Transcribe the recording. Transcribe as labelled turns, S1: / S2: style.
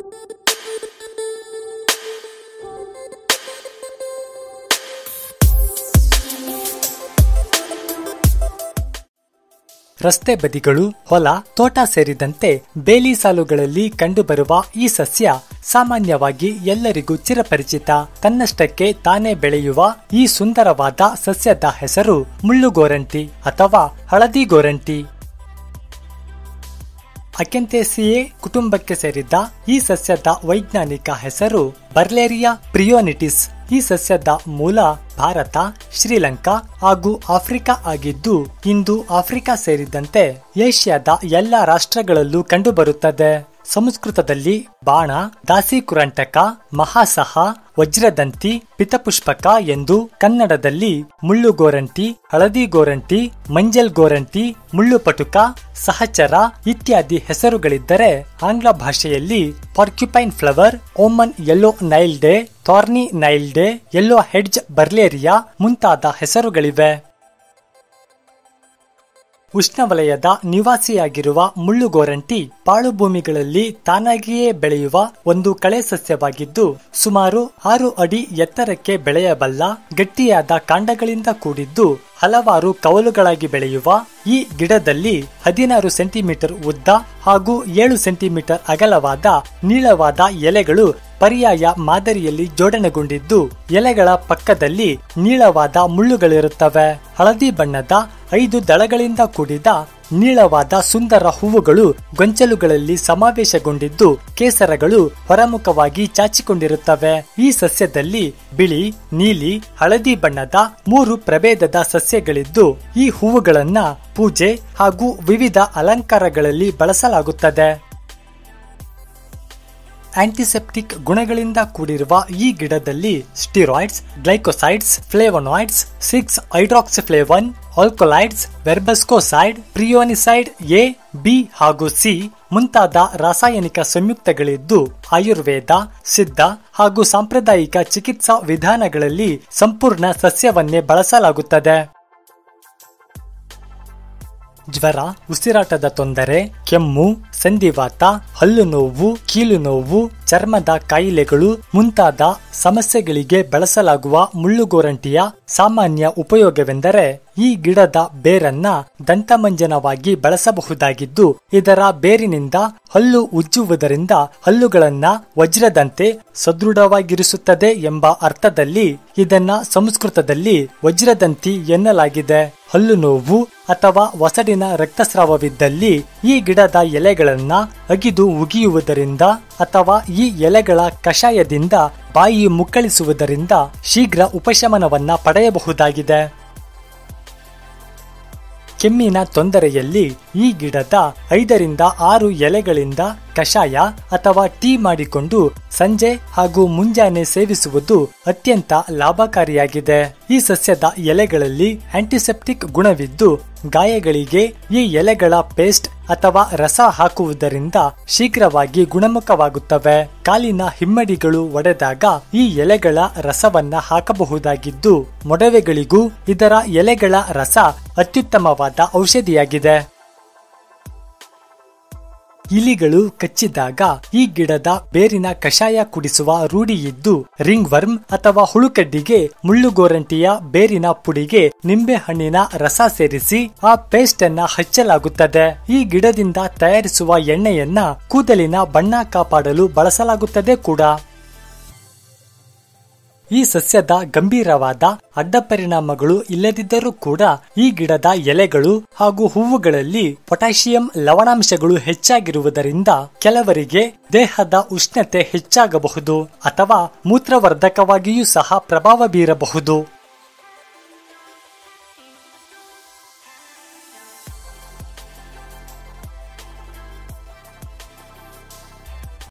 S1: ರಸ್ತೆ ಬದಿಗಳು ಹೊಲ ತೋಟ ಸೇರಿದಂತೆ ಬೇಲಿ ಸಾಲುಗಳಲ್ಲಿ ಕಂಡುಬರುವ ಈ ಸಸ್ಯ ಸಾಮಾನ್ಯವಾಗಿ ಎಲ್ಲರಿಗೂ ಚಿರಪರಿಚಿತ ತನ್ನಷ್ಟಕ್ಕೆ ತಾನೇ ಬೆಳೆಯುವ ಈ ಸುಂದರವಾದ ಸಸ್ಯದ ಹೆಸರು ಮುಳ್ಳುಗೋರಂಟಿ ಅಥವಾ ಹಳದಿ ಗೋರಂಟಿ ಅಕೆಂಥೇಸಿಯೇ ಕುಟುಂಬಕ್ಕೆ ಸೇರಿದ್ದ ಈ ಸಸ್ಯದ ವೈಜ್ಞಾನಿಕ ಹೆಸರು ಬರ್ಲೇರಿಯಾ ಪ್ರಿಯೋನಿಟಿಸ್ ಈ ಸಸ್ಯದ ಮೂಲ ಭಾರತ ಶ್ರೀಲಂಕಾ ಹಾಗೂ ಆಫ್ರಿಕಾ ಆಗಿದ್ದು ಇಂದು ಆಫ್ರಿಕಾ ಸೇರಿದಂತೆ ಏಷ್ಯಾದ ಎಲ್ಲ ರಾಷ್ಟ್ರಗಳಲ್ಲೂ ಕಂಡುಬರುತ್ತದೆ ಸಂಸ್ಕೃತದಲ್ಲಿ ಬಾಣ ದಾಸಿಕುರಂಟಕ ಮಹಾಸಹ ವಜ್ರದಂತಿ ಪಿತಪುಷ್ಪಕ ಎಂದು ಕನ್ನಡದಲ್ಲಿ ಮುಳ್ಳುಗೋರಂಟಿ ಹಳದಿ ಗೋರಂಟಿ ಮಂಜಲ್ ಗೋರಂಟಿ ಮುಳ್ಳುಪಟುಕ ಸಹಚರ ಇತ್ಯಾದಿ ಹೆಸರುಗಳಿದ್ದರೆ ಆಂಗ್ಲ ಭಾಷೆಯಲ್ಲಿ ಪಾರ್ಕ್ಯುಪೈನ್ ಫ್ಲವರ್ ಓಮನ್ yellow nail dye thorny nail dye yellow hedge barleria ಮುಂತಾದ ಹೆಸರುಗಳಿವೆ ಉಷ್ಣವಲಯದ ನಿವಾಸಿಯಾಗಿರುವ ಮುಳ್ಳುಗೋರಂಟಿ ಪಾಳುಭೂಮಿಗಳಲ್ಲಿ ತಾನಾಗಿಯೇ ಬೆಳೆಯುವ ಒಂದು ಕಳೆ ಸಸ್ಯವಾಗಿದ್ದು ಸುಮಾರು ಆರು ಅಡಿ ಎತ್ತರಕ್ಕೆ ಬೆಳೆಯಬಲ್ಲ ಗಟ್ಟಿಯಾದ ಕಾಂಡಗಳಿಂದ ಕೂಡಿದ್ದು ಹಲವಾರು ಕವಲುಗಳಾಗಿ ಬೆಳೆಯುವ ಈ ಗಿಡದಲ್ಲಿ ಹದಿನಾರು ಸೆಂಟಿಮೀಟರ್ ಉದ್ದ ಹಾಗೂ ಏಳು ಸೆಂಟಿಮೀಟರ್ ಅಗಲವಾದ ನೀಳವಾದ ಎಲೆಗಳು ಪರ್ಯಾಯ ಮಾದರಿಯಲ್ಲಿ ಜೋಡಣೆಗೊಂಡಿದ್ದು ಎಲೆಗಳ ಪಕ್ಕದಲ್ಲಿ ನೀಳವಾದ ಮುಳ್ಳುಗಳಿರುತ್ತವೆ ಹಳದಿ ಬಣ್ಣದ ಐದು ದಳಗಳಿಂದ ಕೂಡಿದ ನೀಳವಾದ ಸುಂದರ ಹೂವುಗಳು ಗೊಂಚಲುಗಳಲ್ಲಿ ಸಮಾವೇಶಗೊಂಡಿದ್ದು ಕೇಸರಗಳು ಹೊರಮುಖವಾಗಿ ಚಾಚಿಕೊಂಡಿರುತ್ತವೆ ಈ ಸಸ್ಯದಲ್ಲಿ ಬಿಳಿ ನೀಲಿ ಹಳದಿ ಬಣ್ಣದ ಮೂರು ಪ್ರಭೇದದ ಸಸ್ಯಗಳಿದ್ದು ಈ ಹೂವುಗಳನ್ನ ಪೂಜೆ ಹಾಗೂ ವಿವಿಧ ಅಲಂಕಾರಗಳಲ್ಲಿ ಬಳಸಲಾಗುತ್ತದೆ ಆಂಟಿಸೆಪ್ಟಿಕ್ ಗುಣಗಳಿಂದ ಕೂಡಿರುವ ಈ ಗಿಡದಲ್ಲಿ steroids glycosides flavonoids six hydroxyflavone alkaloids verbascoside prionoside A B ಹಾಗೂ ಸಿ ಮುಂತಾದ ರಾಸಾಯನಿಕ ಸಂಯುಕ್ತಗಳಿದ್ದು ಆಯುರ್ವೇದ ಸಿದ್ಧ ಹಾಗೂ ಸಾಂಪ್ರದಾಯಿಕ ಚಿಕಿತ್ಸಾ ವಿಧಾನಗಳಲ್ಲಿ ಸಂಪೂರ್ಣ ಸಸ್ಯವನ್ನೇ ಬಳಸಲಾಗುತ್ತದೆ ಜ್ವರ ಉಸಿರಾಟದ ತೊಂದರೆ ಕೆಮ್ಮು ಸಂಧಿವಾತ ಹಲ್ಲು ನೋವು ಕೀಲು ನೋವು ಚರ್ಮದ ಕಾಯಿಲೆಗಳು ಮುಂತಾದ ಸಮಸ್ಯೆಗಳಿಗೆ ಬಳಸಲಾಗುವ ಮುಳ್ಳುಗೋರಂಟಿಯ ಸಾಮಾನ್ಯ ಉಪಯೋಗವೆಂದರೆ ಈ ಗಿಡದ ಬೇರನ್ನ ದಂತಮಂಜನವಾಗಿ ಬಳಸಬಹುದಾಗಿದ್ದು ಇದರ ಬೇರಿನಿಂದ ಹಲ್ಲು ಉಜ್ಜುವುದರಿಂದ ಹಲ್ಲುಗಳನ್ನ ವಜ್ರದಂತೆ ಸದೃಢವಾಗಿರಿಸುತ್ತದೆ ಎಂಬ ಅರ್ಥದಲ್ಲಿ ಇದನ್ನ ಸಂಸ್ಕೃತದಲ್ಲಿ ವಜ್ರದಂತಿ ಎನ್ನಲಾಗಿದೆ ಹಲ್ಲು ನೋವು ಅಥವಾ ಒಸಡಿನ ರಕ್ತಸ್ರಾವವಿದ್ದಲ್ಲಿ ಈ ಗಿಡದ ಎಲೆಗಳನ್ನ ಅಗಿದು ಉಗಿಯುವುದರಿಂದ ಅಥವಾ ಈ ಎಲೆಗಳ ಕಷಾಯದಿಂದ ಬಾಯಿ ಮುಕ್ಕಳಿಸುವುದರಿಂದ ಶೀಘ್ರ ಉಪಶಮನವನ್ನ ಪಡೆಯಬಹುದಾಗಿದೆ ಕೆಮ್ಮಿನ ತೊಂದರೆಯಲ್ಲಿ ಈ ಗಿಡದ ಐದರಿಂದ ಆರು ಎಲೆಗಳಿಂದ ಕಷಾಯ ಅಥವಾ ಟೀ ಮಾಡಿಕೊಂಡು ಸಂಜೆ ಹಾಗೂ ಮುಂಜಾನೆ ಸೇವಿಸುವುದು ಅತ್ಯಂತ ಲಾಭಕಾರಿಯಾಗಿದೆ ಈ ಸಸ್ಯದ ಎಲೆಗಳಲ್ಲಿ ಆಂಟಿಸೆಪ್ಟಿಕ್ ಗುಣವಿದ್ದು ಗಾಯಗಳಿಗೆ ಈ ಎಲೆಗಳ ಪೇಸ್ಟ್ ಅಥವಾ ರಸ ಹಾಕುವುದರಿಂದ ಶೀಘ್ರವಾಗಿ ಗುಣಮುಖವಾಗುತ್ತವೆ ಕಾಲಿನ ಹಿಮ್ಮಡಿಗಳು ಒಡೆದಾಗ ಈ ಎಲೆಗಳ ರಸವನ್ನ ಹಾಕಬಹುದಾಗಿದ್ದು ಮೊಡವೆಗಳಿಗೂ ಇದರ ಎಲೆಗಳ ರಸ ಅತ್ಯುತ್ತಮವಾದ ಔಷಧಿಯಾಗಿದೆ ಇಲಿಗಳು ಕಚ್ಚಿದಾಗ ಈ ಗಿಡದ ಬೇರಿನ ಕಷಾಯ ಕುಡಿಸುವ ರೂಢಿಯಿದ್ದು ರಿಂಗ್ ವರ್ಮ್ ಅಥವಾ ಹುಳುಕಡ್ಡಿಗೆ ಮುಳ್ಳುಗೋರಂಟಿಯ ಬೇರಿನ ಪುಡಿಗೆ ನಿಂಬೆ ಹಣ್ಣಿನ ರಸ ಸೇರಿಸಿ ಆ ಪೇಸ್ಟ್ ಅನ್ನ ಹಚ್ಚಲಾಗುತ್ತದೆ ಈ ಗಿಡದಿಂದ ತಯಾರಿಸುವ ಎಣ್ಣೆಯನ್ನ ಕೂದಲಿನ ಬಣ್ಣ ಕಾಪಾಡಲು ಬಳಸಲಾಗುತ್ತದೆ ಕೂಡ ಈ ಸಸ್ಯದ ಗಂಭೀರವಾದ ಅಡ್ಡ ಪರಿಣಾಮಗಳು ಇಲ್ಲದಿದ್ದರೂ ಕೂಡ ಈ ಗಿಡದ ಎಲೆಗಳು ಹಾಗೂ ಹೂವುಗಳಲ್ಲಿ ಪೊಟ್ಯಾಷಿಯಂ ಲವಣಾಂಶಗಳು ಹೆಚ್ಚಾಗಿರುವುದರಿಂದ ಕೆಲವರಿಗೆ ದೇಹದ ಉಷ್ಣತೆ ಹೆಚ್ಚಾಗಬಹುದು ಅಥವಾ ಮೂತ್ರವರ್ಧಕವಾಗಿಯೂ ಸಹ ಪ್ರಭಾವ ಬೀರಬಹುದು